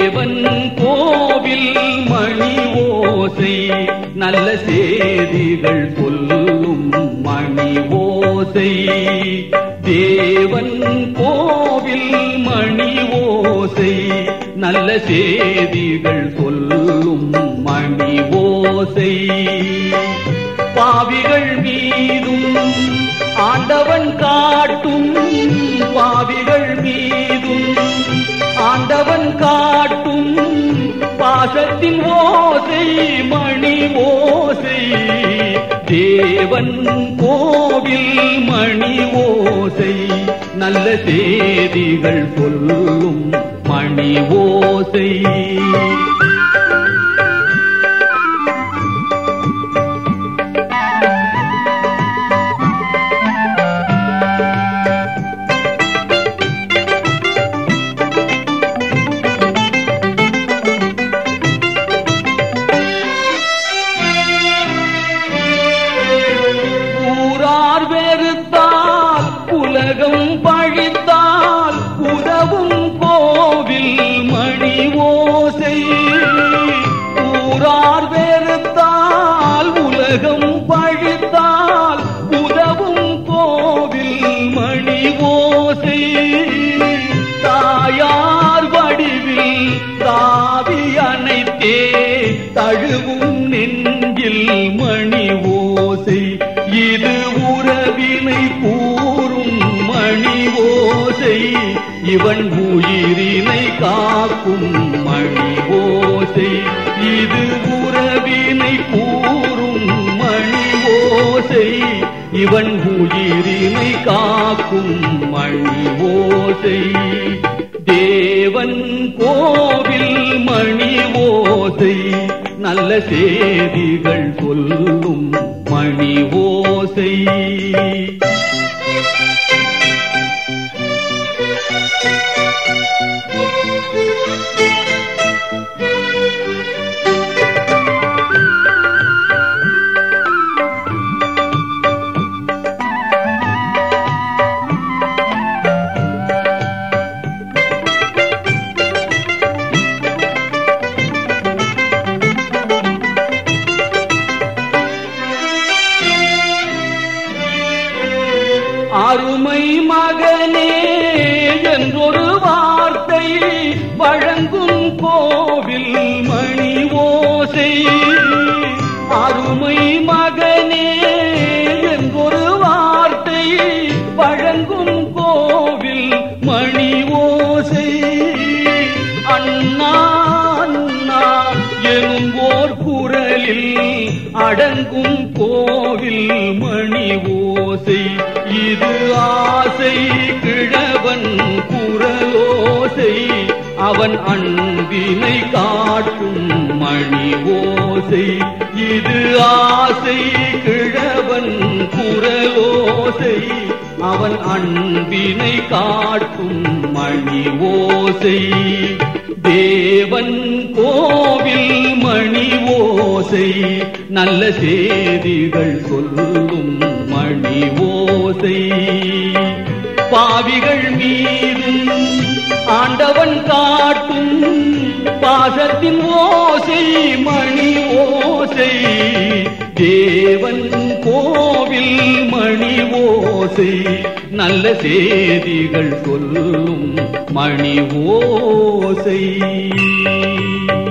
தேவன் கோவில் மணி ஓசை நல்ல செய்திகள் சொல்லும் மணி ஓசை தேவன் கோவில் மணி ஓசை நல்ல செய்திகள் சொல்லும் மணி ஓசை பாவிகள் மீதும் ஆண்டவன் காட்டும் பாவிகள் மீதும் ஆண்டவன் காட்டும் பாசத்தின் ஓசை மணி ஓசை தேவன் கோவில் மணி ஓசை நல்ல செய்திகள் சொல்லும் மணி ஓசை ஊரார் வெறுத்தால் உலகம் பழித்தால் உதவும் கோவில் மணி ஓசை ஊரார் வெறுத்தால் உலகம் பழித்தால் உதவும் கோவில் மணி ஓசை தாயார் வடிவில் தாவி அனைத்தே தழுவும் நெஞ்சில் மணி ஓசை இது உறவினை கூறும் மணி ஓசை இவன் உயிரினை காக்கும் மணி ஓசை இது உறவினை கூறும் மணி ஓசை இவன் உயிரினை காக்கும் மணி ஓசை தேவன் கோவில் மணி ஓசை நல்ல செய்திகள் சொல்லும் மணி ஓசை அருமை மகனே என்றொரு வார்த்தை வழங்கும் கோவில் மணி ஓசை அருமை மகனே என்றொரு வார்த்தை வழங்கும் கோவில் மணி ஓசை அண்ணா அண்ணா எனும் ஓர் குரலில் அடங்கும் கோவில் மணி ஓசை இது ஆசை கிழவன் குரலோசை அவன் அன்பினை காட்டும் மணி ஓசை இது ஆசை கிழவன் குரலோசை அவன் அன்பினை காட்டும் மணி ஓசை தேவன் கோவில் மணி ஓசை நல்ல செய்திகள் சொல்லும் மணி ஓசை பாவிகள் மீதும் ஆண்டவன் காட்டும் பாசத்தின் ஓசை மணி ஓசை தேவன் கோவில் மணி ஓசை நல்ல செய்திகள் சொல்லும் மணி ஓசை